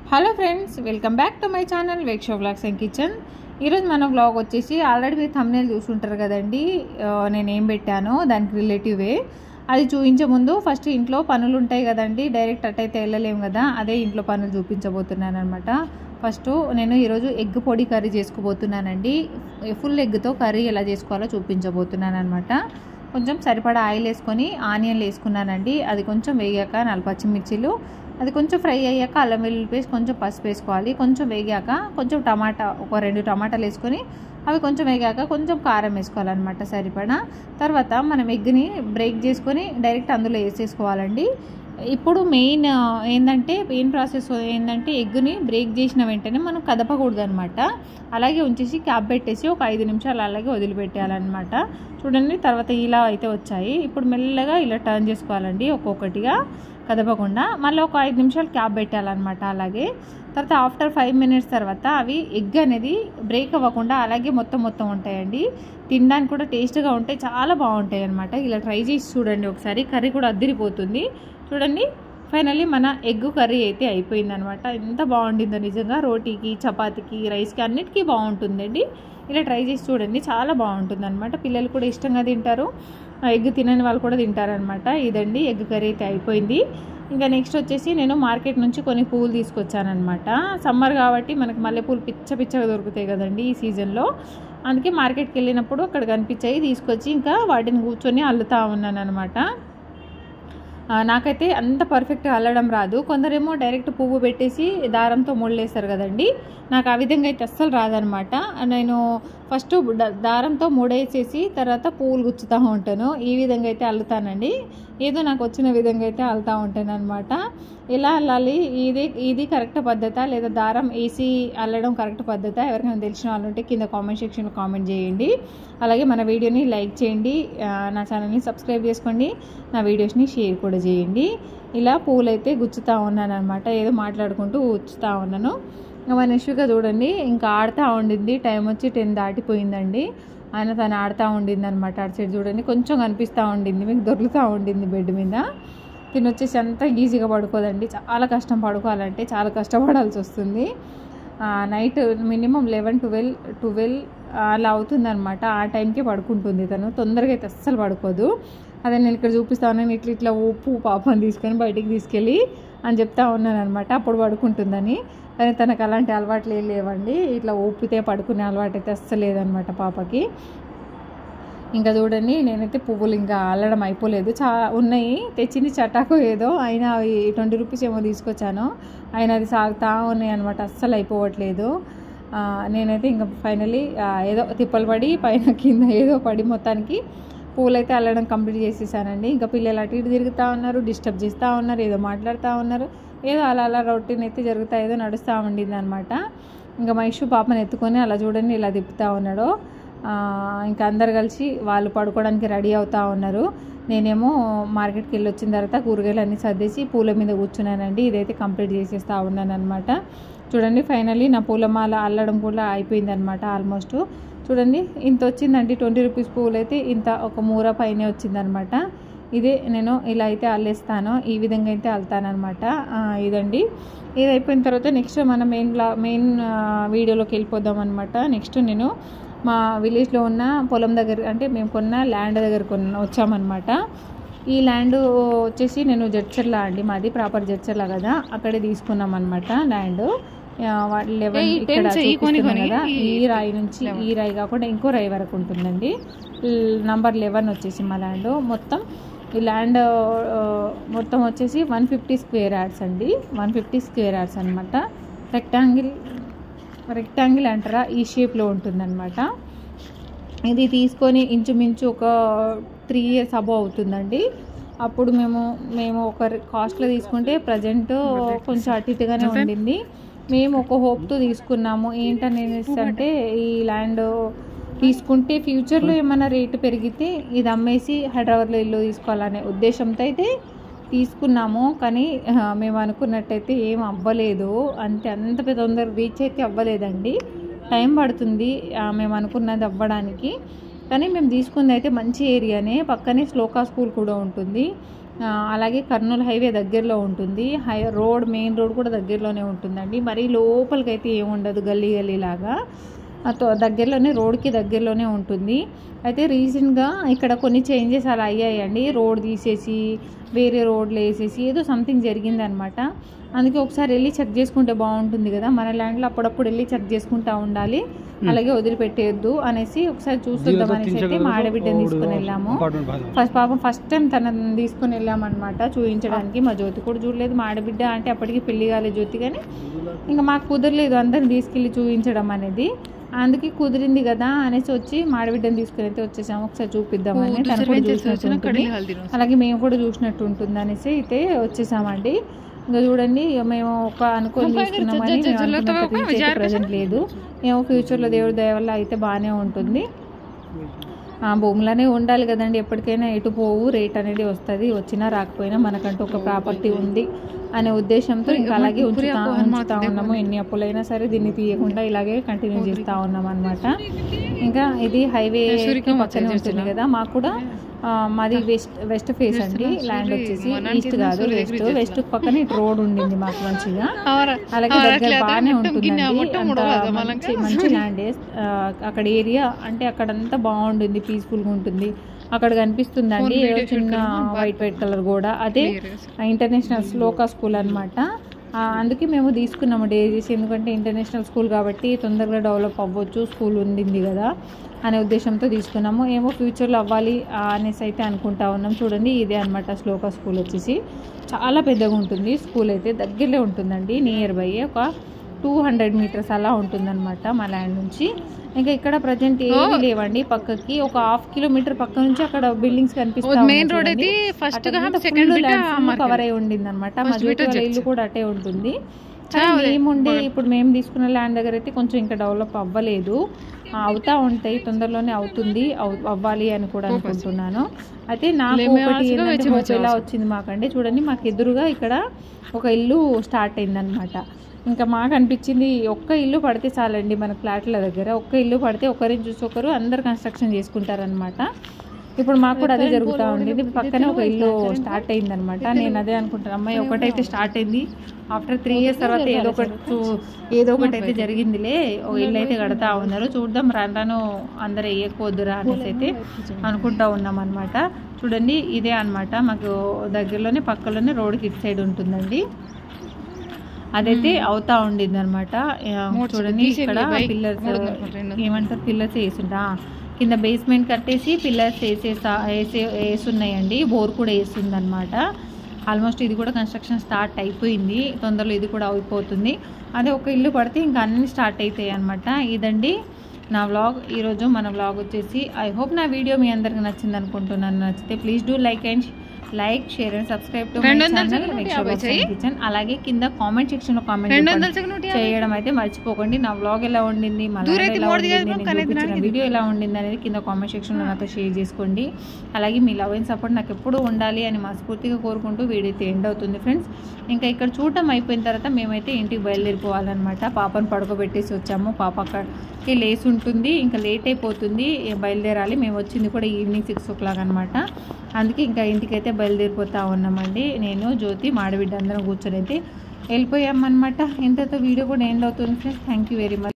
Hello friends welcome back to my channel వేక్షో vlogs and kitchen ఈరోజు మన vlog వచ్చేసి ఆల్రెడీ మీరు thumbnail చూసుంటారు కదండి ఆ, నేను ఏం పెట్టానో దానికి రిలేటివే అది చూపించే ముందు ఫస్ట్ ఇంట్లో పనులు ఉంటాయి కదండి డైరెక్ట్ అట్టయితే వెళ్ళలేము కదా అదే ఇంట్లో పనులు చూపించబోతున్నాను అనమాట ఫస్ట్ నేను ఈరోజు ఎగ్ పొడి కర్రీ చేసుకోబోతున్నానండి ఫుల్ ఎగ్తో కర్రీ ఎలా చేసుకోవాలో చూపించబోతున్నాను అనమాట కొంచెం సరిపడా ఆయిల్ వేసుకొని ఆనియన్లు వేసుకున్నానండి అది కొంచెం వేగాక నాలుగు పచ్చిమిర్చిలు అది కొంచెం ఫ్రై అయ్యాక అల్లం వెల్లుల్లి పేస్ట్ కొంచెం పసుపు వేసుకోవాలి కొంచెం వేగాక కొంచెం టమాటా ఒక రెండు టమాటాలు వేసుకొని అవి కొంచెం వేగాక కొంచెం కారం వేసుకోవాలన్నమాట సరిపడా తర్వాత మనం ఎగ్ని బ్రేక్ చేసుకొని డైరెక్ట్ అందులో వేసేసుకోవాలండి ఇప్పుడు మెయిన్ ఏంటంటే మెయిన్ ప్రాసెస్ ఏంటంటే ఎగ్ని బ్రేక్ చేసిన వెంటనే మనం కదపకూడదు అనమాట అలాగే ఉంచేసి క్యాప్ పెట్టేసి ఒక ఐదు నిమిషాలు అలాగే వదిలిపెట్టేయాలన్నమాట చూడండి తర్వాత ఇలా అయితే వచ్చాయి ఇప్పుడు మెల్లగా ఇలా టర్న్ చేసుకోవాలండి ఒక్కొక్కటిగా కదపకుండా మళ్ళీ ఒక ఐదు నిమిషాలు క్యాప్ పెట్టాలన్నమాట అలాగే తర్వాత ఆఫ్టర్ ఫైవ్ మినిట్స్ తర్వాత అవి ఎగ్ అనేది బ్రేక్ అవ్వకుండా అలాగే మొత్తం మొత్తం ఉంటాయండి తినడానికి కూడా టేస్ట్గా ఉంటాయి చాలా బాగుంటాయి అనమాట ఇలా ట్రై చేసి చూడండి ఒకసారి కర్రీ కూడా అద్దరిపోతుంది చూడండి ఫైనల్లీ మన ఎగ్ కర్రీ అయితే అయిపోయిందనమాట ఎంత బాగుండిందో నిజంగా రోటీకి చపాతీకి రైస్కి అన్నిటికీ బాగుంటుందండి ఇలా ట్రై చేసి చూడండి చాలా బాగుంటుంది అనమాట పిల్లలు కూడా ఇష్టంగా తింటారు ఎగ్ తినని వాళ్ళు కూడా తింటారనమాట ఇదండి ఎగ్ కర్రీ అయితే అయిపోయింది ఇంకా నెక్స్ట్ వచ్చేసి నేను మార్కెట్ నుంచి కొన్ని పూలు తీసుకొచ్చానమాట సమ్మర్ కాబట్టి మనకి మల్లెపూలు పిచ్చ పిచ్చగా దొరుకుతాయి కదండి ఈ సీజన్లో అందుకే మార్కెట్కి వెళ్ళినప్పుడు అక్కడ కనిపించాయి తీసుకొచ్చి ఇంకా వాటిని కూర్చొని అల్లుతా ఉన్నాను అనమాట ఆ, నాకైతే అంత పర్ఫెక్ట్గా అల్లడం రాదు కొందరేమో డైరెక్ట్ పువ్వు పెట్టేసి దారంతో ముళ్ళేస్తారు కదండి నాకు ఆ విధంగా అయితే అస్సలు రాదనమాట నేను ఫస్ట్ ద- దారంతో ముడేసేసి తర్వాత పువ్వులు గుచ్చుతూ ఉంటాను ఈ విధంగా అయితే అల్లుతానండి ఏదో నాకు వచ్చిన విధంగా అయితే అల్లుతూ ఉంటాను అనమాట ఎలా అల్లాలి ఇది ఇది కరెక్ట్ పద్ధత లేదా దారం వేసి అల్లడం కరెక్ట్ పద్ధత ఎవరికైనా తెలిసిన వాళ్ళు ఉంటే కింద కామెంట్ సెక్షన్లో కామెంట్ చేయండి అలాగే మన వీడియోని లైక్ చేయండి ఆ, నా ఛానల్ని సబ్స్క్రైబ్ చేసుకోండి నా వీడియోస్ని షేర్ కూడా చేయండి ఇలా పూలైతే గుచ్చుతూ ఉన్నాను అనమాట ఏదో మాట్లాడుకుంటూ గుచ్చుతూ ఉన్నాను ఇంకా మన యశ్విక చూడండి ఇంకా ఆడుతూ ఉండింది టైం వచ్చి టెన్ దాటిపోయిందండి ఆయన తను ఆడుతూ ఉండింది అనమాట అటు సైడ్ చూడండి కొంచెం కనిపిస్తూ ఉండింది మీకు దొరుకుతూ ఉండింది బెడ్ మీద తిని వచ్చేసి అంత ఈజీగా పడుకోదండి చాలా కష్టం పడుకోవాలంటే చాలా కష్టపడాల్సి వస్తుంది night minimum eleven twelve twelve అలా అవుతుందన్నమాట ఆ టైంకే పడుకుంటుంది తను తొందరగా అయితే అస్సలు పడుకోదు అదే నేను ఇక్కడ చూపిస్తా ఉన్నాను ఇట్లా ఇట్లా ఉప్పు పాపని తీసుకొని బయటికి తీసుకెళ్ళి అని చెప్తా ఉన్నాను అనమాట అప్పుడు పడుకుంటుందని కానీ తనకు అలాంటి అలవాట్లు ఏం లేవండి ఇట్లా ఊపితే పడుకునే అలవాటు అయితే అస్సలు లేదనమాట పాపకి ఇంకా చూడండి నేనైతే పువ్వులు ఇంకా అల్లడం అయిపోలేదు చా ఉన్నాయి తెచ్చింది చటాకు ఏదో అయినా అవి ట్వంటీ రూపీస్ ఏమో తీసుకొచ్చాను అయినా అది సాగుతా ఉన్నాయి అనమాట అస్సలు అయిపోవట్లేదు ఆ, నేనైతే ఇంకా ఫైనలీ ఏదో తిప్పలు పడి పైన కింద ఏదో పడి మొత్తానికి పూలైతే అల్లడం కంప్లీట్ చేసేసానండి ఇంకా పిల్లలు అటు ఇటు తిరుగుతూ ఉన్నారు డిస్టర్బ్ చేస్తూ ఉన్నారు ఏదో మాట్లాడుతూ ఉన్నారు ఏదో అలా అలా రొటీన్ అయితే జరుగుతా ఏదో నడుస్తూ ఉండింది అనమాట ఇంకా మా ఇష్యూ పాపని ఎత్తుకొని అలా చూడండి ఇలా తిప్పుతూ ఉన్నాడు ఆ, ఇంకా అందరు కలిసి వాళ్ళు పడుకోవడానికి రెడీ అవుతూ ఉన్నారు నేనేమో మార్కెట్కి వెళ్ళి వచ్చిన తర్వాత కూరగాయలు అన్నీ సర్దేసి పూల మీద కూర్చున్నానండి ఇదైతే కంప్లీట్ చేసేస్తూ ఉన్నాను అనమాట చూడండి ఫైనల్లీ నా పూలమాల అల్లడం కూడా అయిపోయింది అనమాట ఆల్మోస్ట్ చూడండి ఇంత వచ్చిందండి ట్వంటీ రూపీస్ పువ్వులు అయితే ఇంత ఒక మూర పైనే వచ్చిందనమాట ఇదే నేను ఇలా అయితే అల్లేస్తాను ఈ విధంగా అయితే అల్తానమాట ఇదండి ఇది అయిపోయిన తర్వాత నెక్స్ట్ మన మెయిన్ బ్లా మెయిన్ వీడియోలోకి వెళ్ళిపోదాం అనమాట నెక్స్ట్ నేను మా విలేజ్లో ఉన్న పొలం దగ్గర అంటే మేము కొన్న ల్యాండ్ దగ్గర కొన్న వచ్చామన్నమాట ఈ ల్యాండ్ వచ్చేసి నేను జడ్చర్ల అండి మాది ప్రాపర్ జడ్చర్ల కదా అక్కడే తీసుకున్నాం అనమాట ల్యాండ్ లెవెన్ ఏయ్, ఇక్కడ టెన్స్ ఈ కొని చూపిస్తున్నాను కొని, కదా ఈ ఈ రాయి నుంచి ఈ రాయి కాకుండా ఇంకో రాయి వరకు ఉంటుందండి నంబర్ లెవెన్ వచ్చేసి మా ల్యాండ్ మొత్తం ఈ ల్యాండ్ ఆ, మొత్తం వచ్చేసి వన్ ఫిఫ్టీ స్క్వేర్ యార్డ్స్ అండి వన్ ఫిఫ్టీ స్క్వేర్ యార్డ్స్ అనమాట రెక్టాంగిల్ రెక్టాంగిల్ అంటారా ఈ షేప్లో ఉంటుందన్నమాట ఇది తీసుకొని ఇంచుమించు ఒక త్రీ ఇయర్స్ అబో అవుతుందండి అప్పుడు మేము మేము ఒక కాస్ట్లో తీసుకుంటే ప్రజెంట్ కొంచెం అటు ఇటుగానే ఉండింది మేము ఒక హోప్తో తీసుకున్నాము ఏంటనేసి అంటే ఈ ల్యాండ్ తీసుకుంటే ఫ్యూచర్లో ఏమైనా రేటు పెరిగితే ఇది అమ్మేసి హైదరాబాద్లో ఇల్లు తీసుకోవాలనే ఉద్దేశంతో అయితే తీసుకున్నాము కానీ ఆ, మేము అనుకున్నట్టయితే ఏం అవ్వలేదు అంతే అంత పెద్ద తొందర రీచ్ అయితే అవ్వలేదండి టైం పడుతుంది ఆ, మేము అనుకున్నది అవ్వడానికి కానీ మేము తీసుకుంది అయితే మంచి ఏరియానే పక్కనే శ్లోకా స్కూల్ కూడా ఉంటుంది ఆ, అలాగే కర్నూలు హైవే దగ్గరలో ఉంటుంది హై రోడ్ మెయిన్ రోడ్ కూడా దగ్గరలోనే ఉంటుందండి మరీ లోపలికి అయితే ఏముండదు గల్లీ గల్లీ లాగా ఆ తో- దగ్గరలోనే రోడ్కి దగ్గరలోనే ఉంటుంది అయితే రీసెంట్గా ఇక్కడ కొన్ని చేంజెస్ అలా అయ్యాయండి రోడ్ తీసేసి వేరే రోడ్లు వేసేసి ఏదో సంథింగ్ జరిగిందనమాట అందుకే ఒకసారి వెళ్ళి చెక్ చేసుకుంటే బాగుంటుంది కదా మన ల్యాండ్లో అప్పుడప్పుడు వెళ్ళి చెక్ చేసుకుంటా ఉండాలి అలాగే వదిలిపెట్టేయద్దు అనేసి ఒకసారి చూస్తుందాం అనేసి అయితే మా ఆడబిడ్డని తీసుకుని వెళ్ళాము ఫస్ట్ పాపం ఫస్ట్ టైం తనని తీసుకుని వెళ్ళామన్నమాట చూపించడానికి మా జ్యోతి కూడా చూడలేదు మా ఆడబిడ్డ అంటే అప్పటికి పెళ్లి కాలేదు జ్యోతి కానీ ఇంకా మాకు కుదరలేదు అందరిని తీసుకెళ్ళి చూపించడం అనేది అందుకే కుదిరింది కదా అనేసి వచ్చి మాడబిడ్డని తీసుకుని అయితే వచ్చేసాము ఒకసారి చూపిద్దామని తను కూడా చూసినట్టు ఉంటుంది. అలాగే మేము కూడా చూసినట్టు ఉంటుంది అనేసి అయితే వచ్చేసామండి ఇంకా చూడండి ఇక మేము ఒక అనుకొని తీసుకున్నామని ప్రజెంట్ లేదు ఏమో ఫ్యూచర్లో దేవుడి దయ వల్ల అయితే బాగానే ఉంటుంది ఆ భూములనే ఉండాలి కదండి ఎప్పటికైనా ఎటు పోవు రేట్ అనేది వస్తుంది వచ్చినా రాకపోయినా మనకంటూ ఒక ప్రాపర్టీ ఉంది అనే ఉద్దేశంతో ఇంకా అలాగే ఉంచుతా ఉంచుతా ఉన్నాము ఎన్ని అప్పులైనా సరే దీన్ని తీయకుండా ఇలాగే కంటిన్యూ చేస్తూ ఉన్నాం అనమాట ఇంకా ఇది హైవే పక్కనే ఉంటుంది కదా మాకు కూడా ఆ, మాది వెస్ట్ వెస్ట్ ఫేస్ అండి ల్యాండ్ వచ్చేసి ఈస్ట్ కాదు వెస్ట్ వెస్ట్ పక్కన ఇటు రోడ్ ఉండింది మాకు మంచిగా అలాగే దగ్గర బాగానే ఉంటుందండి అంత మంచి మంచి ల్యాండ్ అక్కడ ఏరియా అంటే అక్కడంతా బాగుంటుంది పీస్ఫుల్గా ఉంటుంది అక్కడ కనిపిస్తుందండి ఏదో చిన్న వైట్ వైట్ కలర్ కూడా అదే ఇంటర్నేషనల్ శ్లోకా స్కూల్ అనమాట అందుకే మేము తీసుకున్నాము డేజీస్ ఎందుకంటే ఇంటర్నేషనల్ స్కూల్ కాబట్టి తొందరగా డెవలప్ అవ్వచ్చు స్కూల్ ఉండింది కదా అనే ఉద్దేశంతో తీసుకున్నాము ఏమో ఫ్యూచర్లో అవ్వాలి ఆ, అనేసి అయితే అనుకుంటా ఉన్నాం చూడండి ఇదే అనమాట శ్లోకా స్కూల్ వచ్చేసి చాలా పెద్దగా ఉంటుంది స్కూల్ అయితే దగ్గరలో ఉంటుందండి నియర్ బై ఒక టూ హండ్రెడ్ మీటర్స్ అలా ఉంటుందన్నమాట మా ల్యాండ్ నుంచి ఇంకా ఇక్కడ ప్రజెంట్ ఏమీ లేవండి పక్కకి ఒక హాఫ్ కిలోమీటర్ పక్క నుంచి అక్కడ బిల్డింగ్స్ కనిపిస్తాయి మెయిన్ రోడ్ అయితే ఫస్ట్ గా సెకండ్ బిట్ కవర్ అయి ఉండింది అనమాట మా జ్యోతి వాళ్ళ ఇల్లు కూడా అటే ఉంటుంది కానీ మేముండే ఇప్పుడు మేము తీసుకున్న ల్యాండ్ దగ్గర అయితే కొంచెం ఇంకా డెవలప్ అవ్వలేదు ఆ, అవుతా ఉంటాయి తొందరలోనే అవుతుంది అవ్- అవ్వాలి అని కూడా అనుకుంటున్నాను అయితే నాకు ఒకటి ఏంటంటే hope ఎలా వచ్చింది మాకంటే చూడండి మాకు ఎదురుగా ఇక్కడ ఒక ఇల్లు స్టార్ట్ అయిందనమాట ఇంకా మాకు అనిపించింది ఒక్క ఇల్లు పడితే చాలండి మన ఫ్లాట్ల దగ్గర ఒక్క ఇల్లు పడితే ఒకరిని చూసి ఒకరు అందరు కన్స్ట్రక్షన్ చేసుకుంటారనమాట ఇప్పుడు మాకు కూడా అదే జరుగుతూ ఉండేది పక్కనే ఒక ఇల్లు స్టార్ట్ అయిందనమాట నేను అదే అనుకుంటాను అమ్మాయి ఒకటైతే స్టార్ట్ అయింది ఆఫ్టర్ త్రీ ఇయర్స్ తర్వాత ఏదో ఒకటి చూ- ఏదో ఒకటి అయితే జరిగిందిలే ఓ ఇల్లు అయితే కడతా ఉన్నారు చూద్దాం రాను రాను అందరు వేయకపోద్దురా అనేసి అయితే అనుకుంటా ఉన్నాం అనమాట చూడండి ఇదే అన్నమాట మాకు దగ్గరలోనే పక్కలోనే రోడ్కి ఇటు సైడ్ ఉంటుందండి అదైతే అవుతా ఉండింది అనమాట చూడండి ఇక్కడ పిల్లర్స్ ఏమంటారు పిల్లర్స్ వేసింటా కింద బేస్మెంట్ కట్టేసి పిల్లర్స్ వేసేసా వేసే వేసున్నాయండి బోర్ కూడా వేసింది అనమాట ఆల్మోస్ట్ ఇది కూడా కన్స్ట్రక్షన్ స్టార్ట్ అయిపోయింది తొందరలో ఇది కూడా అయిపోతుంది అదే ఒక ఇల్లు పడితే ఇంకా అన్ని స్టార్ట్ అవుతాయి అనమాట ఇదండి నా వ్లాగ్ ఈరోజు మన వ్లాగ్ వచ్చేసి ఐ హోప్ నా వీడియో మీ అందరికి నచ్చింది అనుకుంటున్నాను నచ్చితే please do like and like share and subscribe to my రెండు వందల ఛానల్ సెకండ్ యాభై చెయ్యి. కిచెన్ అలాగే కింద కామెంట్ సెక్షన్ లో రెండు వందల కామెంట్ సెకండ్ నూట యాభై. చేయడం అయితే మర్చిపోకండి నా వ్లాగ్ ఎలా ఉండింది మా దూరం life అయితే ఎలా మూడు ఉండింది, దిగాలి, నేను కానీ చూపించిన తినడానికి. వీడియో ఎలా ఉండింది అనేది కింద కామెంట్ సెక్షన్ లో నాతో షేర్ చేసుకోండి అలాగే మీ లవ్ అండ్ సపోర్ట్ నాకు ఎప్పుడూ ఉండాలి అని మనస్ఫూర్తిగా కోరుకుంటూ వీడియో అయితే ఎండ్ అవుతుంది ఫ్రెండ్స్ ఇంకా ఇక్కడ చూడటం అయిపోయిన తర్వాత మేమైతే ఇంటికి బయలుదేరిపోవాలన్నమాట పాపను పడుకోబెట్టేసి వచ్చాము పాప అక్కడికి లేసి ఉంటుంది ఇంకా లేట్ అయిపోతుంది ఏ బయలుదేరాలి మేము వచ్చింది కూడా ఈవినింగ్ సిక్స్ ఓ క్లాక్ అనమాట అందుకే ఇంకా ఇంటికి అయితే బయలుదేరిపోతా ఉన్నామండి నేను జ్యోతి మాడబిడ్డ అందరం కూర్చొని అయితే వెళ్ళిపోయామన్నమాట ఇంతతో వీడియో కూడా ఎండ్ అవుతుంది friends thank you very much